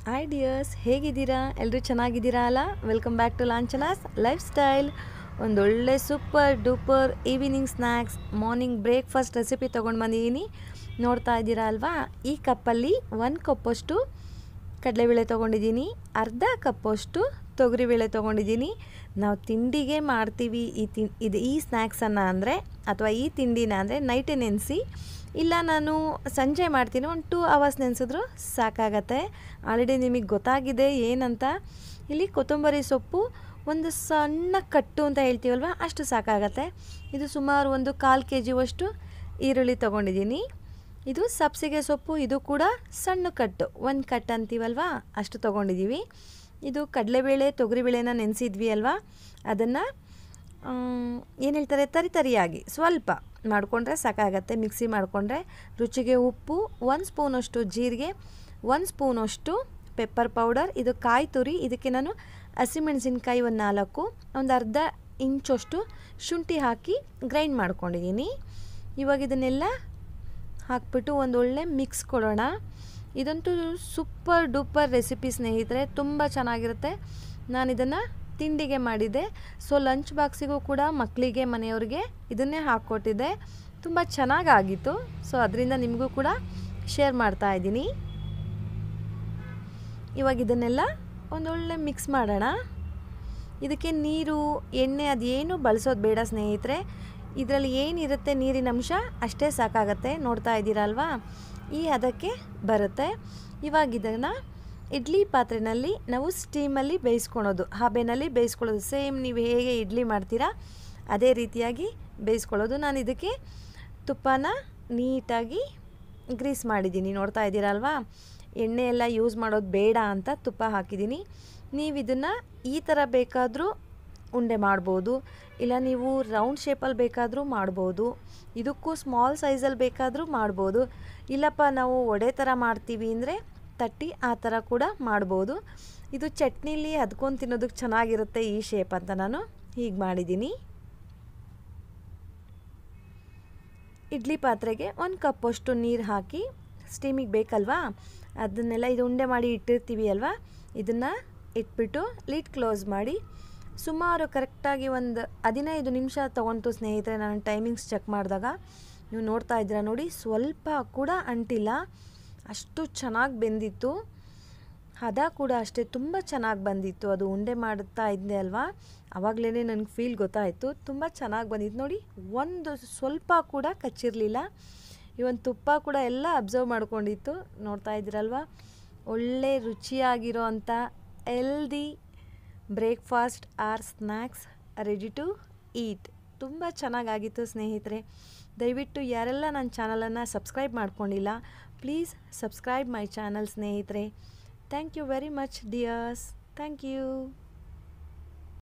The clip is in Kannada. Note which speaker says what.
Speaker 1: ಹಾಯ್ ಡಿಯರ್ಸ್ ಹೇಗಿದ್ದೀರಾ ಎಲ್ಲರೂ ಚೆನ್ನಾಗಿದ್ದೀರಾ ಅಲ್ಲ welcome back to Lanchana's lifestyle ಒಂದೊಳ್ಳೆ super duper evening snacks morning breakfast recipe ತೊಗೊಂಡು ಬಂದಿದ್ದೀನಿ ನೋಡ್ತಾ ಇದ್ದೀರಾ ಅಲ್ವಾ ಈ ಕಪ್ಪಲ್ಲಿ ಒಂದು ಕಪ್ಪಷ್ಟು ಕಡಲೆಬೇಳೆ ತೊಗೊಂಡಿದ್ದೀನಿ ಅರ್ಧ ಕಪ್ಪಷ್ಟು ತೊಗರಿಬೇಳೆ ತೊಗೊಂಡಿದ್ದೀನಿ ನಾವು ತಿಂಡಿಗೆ ಮಾಡ್ತೀವಿ ಈ ತಿ ಇದು ಈ ಸ್ನ್ಯಾಕ್ಸನ್ನು ಅಂದರೆ ಅಥವಾ ಈ ತಿಂಡಿನ ಅಂದರೆ ನೈಟೇ ನೆನೆಸಿ ಇಲ್ಲ ನಾನು ಸಂಜೆ ಮಾಡ್ತೀನಿ ಒಂದು ಟೂ ಅವರ್ಸ್ ನೆನೆಸಿದ್ರು ಸಾಕಾಗತ್ತೆ ಆಲ್ರೆಡಿ ನಿಮಗೆ ಗೊತ್ತಾಗಿದೆ ಏನಂತ ಇಲ್ಲಿ ಕೊತ್ತಂಬರಿ ಸೊಪ್ಪು ಒಂದು ಸಣ್ಣ ಕಟ್ಟು ಅಂತ ಹೇಳ್ತೀವಲ್ವ ಅಷ್ಟು ಸಾಕಾಗತ್ತೆ ಇದು ಸುಮಾರು ಒಂದು ಕಾಲು ಕೆ ಜಿವಷ್ಟು ಈರುಳ್ಳಿ ತೊಗೊಂಡಿದ್ದೀನಿ ಇದು ಸಬ್ಸಿಗೆ ಸೊಪ್ಪು ಇದು ಕೂಡ ಸಣ್ಣ ಕಟ್ಟು ಒಂದು ಕಟ್ ಅಂತೀವಲ್ವ ಅಷ್ಟು ತೊಗೊಂಡಿದ್ದೀವಿ ಇದು ಕಡಲೆಬೇಳೆ ತೊಗರಿಬೇಳೆನ ನೆನೆಸಿದ್ವಿ ಅಲ್ವಾ ಅದನ್ನು ಏನು ಹೇಳ್ತಾರೆ ತರಿ ತರಿಯಾಗಿ ಸ್ವಲ್ಪ ಮಾಡಿಕೊಂಡ್ರೆ ಸಾಕಾಗತ್ತೆ ಮಿಕ್ಸಿ ಮಾಡಿಕೊಂಡ್ರೆ ರುಚಿಗೆ ಉಪ್ಪು ಒಂದು ಸ್ಪೂನಷ್ಟು ಜೀರಿಗೆ ಒಂದು ಸ್ಪೂನಷ್ಟು ಪೆಪ್ಪರ್ ಪೌಡರ್ ಇದು ಕಾಯಿ ತುರಿ ಇದಕ್ಕೆ ನಾನು ಹಸಿಮೆಣಸಿನ್ಕಾಯಿ ಒಂದು ನಾಲ್ಕು ಒಂದು ಅರ್ಧ ಇಂಚಷ್ಟು ಶುಂಠಿ ಹಾಕಿ ಗ್ರೈಂಡ್ ಮಾಡ್ಕೊಂಡಿದ್ದೀನಿ ಇವಾಗ ಇದನ್ನೆಲ್ಲ ಹಾಕ್ಬಿಟ್ಟು ಒಂದು ಒಳ್ಳೆ ಮಿಕ್ಸ್ ಕೊಡೋಣ ಇದಂತೂ ಸೂಪರ್ ಡೂಪರ್ ರೆಸಿಪಿ ಸ್ನೇಹಿತರೆ ತುಂಬ ಚೆನ್ನಾಗಿರುತ್ತೆ ನಾನು ಇದನ್ನು ತಿಂಡಿಗೆ ಮಾಡಿದ್ದೆ ಸೊ ಲಂಚ್ ಬಾಕ್ಸಿಗೂ ಕೂಡ ಮಕ್ಕಳಿಗೆ ಮನೆಯವ್ರಿಗೆ ಇದನ್ನೇ ಹಾಕ್ಕೊಟ್ಟಿದ್ದೆ ತುಂಬ ಚೆನ್ನಾಗಾಗಿತ್ತು ಸೊ ಅದರಿಂದ ನಿಮಗೂ ಕೂಡ ಶೇರ್ ಮಾಡ್ತಾ ಇದ್ದೀನಿ ಇವಾಗ ಇದನ್ನೆಲ್ಲ ಒಂದೊಳ್ಳೆ ಮಿಕ್ಸ್ ಮಾಡೋಣ ಇದಕ್ಕೆ ನೀರು ಎಣ್ಣೆ ಅದೇನು ಬಳಸೋದು ಬೇಡ ಸ್ನೇಹಿತರೆ ಇದರಲ್ಲಿ ಏನಿರುತ್ತೆ ನೀರಿನ ಅಂಶ ಅಷ್ಟೇ ಸಾಕಾಗತ್ತೆ ನೋಡ್ತಾ ಇದ್ದೀರಲ್ವಾ ಈ ಹದಕ್ಕೆ ಬರುತ್ತೆ ಇವಾಗ ಇದನ್ನು ಇಡ್ಲಿ ಪಾತ್ರೆಯಲ್ಲಿ ನಾವು ಸ್ಟೀಮಲ್ಲಿ ಬೇಯಿಸ್ಕೊಳೋದು ಹಬೆನಲ್ಲಿ ಬೇಯಿಸ್ಕೊಳ್ಳೋದು ಸೇಮ್ ನೀವು ಹೇಗೆ ಇಡ್ಲಿ ಮಾಡ್ತೀರಾ ಅದೇ ರೀತಿಯಾಗಿ ಬೇಯಿಸ್ಕೊಳ್ಳೋದು ನಾನು ಇದಕ್ಕೆ ತುಪ್ಪನ ನೀಟಾಗಿ ಗ್ರೀಸ್ ಮಾಡಿದ್ದೀನಿ ನೋಡ್ತಾ ಇದ್ದೀರಲ್ವಾ ಎಣ್ಣೆ ಎಲ್ಲ ಯೂಸ್ ಮಾಡೋದು ಬೇಡ ಅಂತ ತುಪ್ಪ ಹಾಕಿದ್ದೀನಿ ನೀವು ಇದನ್ನು ಈ ಥರ ಬೇಕಾದರೂ ಉಂಡೆ ಮಾಡ್ಬೋದು ಇಲ್ಲ ನೀವು ರೌಂಡ್ ಶೇಪಲ್ಲಿ ಬೇಕಾದರೂ ಮಾಡ್ಬೋದು ಇದಕ್ಕೂ ಸ್ಮಾಲ್ ಸೈಜಲ್ಲಿ ಬೇಕಾದರೂ ಮಾಡ್ಬೋದು ಇಲ್ಲಪ್ಪ ನಾವು ಒಡೆ ಥರ ಮಾಡ್ತೀವಿ ಅಂದರೆ ತಟ್ಟಿ ಆ ಥರ ಕೂಡ ಮಾಡ್ಬೋದು ಇದು ಚಟ್ನಿಲಿ ಅದ್ಕೊಂಡು ತಿನ್ನೋದಕ್ಕೆ ಚೆನ್ನಾಗಿರುತ್ತೆ ಈ ಶೇಪ್ ಅಂತ ನಾನು ಹೀಗೆ ಮಾಡಿದ್ದೀನಿ ಇಡ್ಲಿ ಪಾತ್ರೆಗೆ ಒಂದು ಕಪ್ಪಷ್ಟು ನೀರು ಹಾಕಿ ಸ್ಟೀಮಿಗೆ ಬೇಕಲ್ವಾ ಅದನ್ನೆಲ್ಲ ಇದು ಉಂಡೆ ಮಾಡಿ ಇಟ್ಟಿರ್ತೀವಿ ಅಲ್ವಾ ಇದನ್ನು ಇಟ್ಬಿಟ್ಟು ಲಿಡ್ ಕ್ಲೋಸ್ ಮಾಡಿ ಸುಮಾರು ಕರೆಕ್ಟಾಗಿ ಒಂದು ಹದಿನೈದು ನಿಮಿಷ ತೊಗೊಂತು ಸ್ನೇಹಿತರೆ ನಾನು ಟೈಮಿಂಗ್ಸ್ ಚೆಕ್ ಮಾಡಿದಾಗ ನೀವು ನೋಡ್ತಾ ಇದ್ದೀರಾ ನೋಡಿ ಸ್ವಲ್ಪ ಕೂಡ ಅಂಟಿಲ್ಲ ಅಷ್ಟು ಚೆನ್ನಾಗಿ ಬೆಂದಿತ್ತು ಹದ ಕೂಡ ಅಷ್ಟೇ ತುಂಬ ಚೆನ್ನಾಗಿ ಬಂದಿತ್ತು ಅದು ಉಂಡೆ ಮಾಡುತ್ತಾ ಇದ್ದೆ ಅಲ್ವಾ ಆವಾಗಲೇ ನನಗೆ ಫೀಲ್ ಗೊತ್ತಾಯಿತು ತುಂಬ ಚೆನ್ನಾಗಿ ಬಂದಿತ್ತು ನೋಡಿ ಒಂದು ಸ್ವಲ್ಪ ಕೂಡ ಕಚ್ಚಿರಲಿಲ್ಲ ಈ ಒಂದು ತುಪ್ಪ ಕೂಡ ಎಲ್ಲ ಅಬ್ಸರ್ವ್ ಮಾಡ್ಕೊಂಡಿತ್ತು ನೋಡ್ತಾ ಇದ್ದೀರಲ್ವ ಒಳ್ಳೆ ರುಚಿಯಾಗಿರೋ ಅಂಥ ಎಲ್ದಿ breakfast or snacks ready to eat ತುಂಬ ಚೆನ್ನಾಗಾಗಿತ್ತು ಸ್ನೇಹಿತರೆ ದಯವಿಟ್ಟು ಯಾರೆಲ್ಲ ನನ್ನ ಚಾನಲನ್ನು ಸಬ್ಸ್ಕ್ರೈಬ್ ಮಾಡ್ಕೊಂಡಿಲ್ಲ ಪ್ಲೀಸ್ ಸಬ್ಸ್ಕ್ರೈಬ್ ಮೈ ಚಾನಲ್ ಸ್ನೇಹಿತರೆ thank you very much dears thank you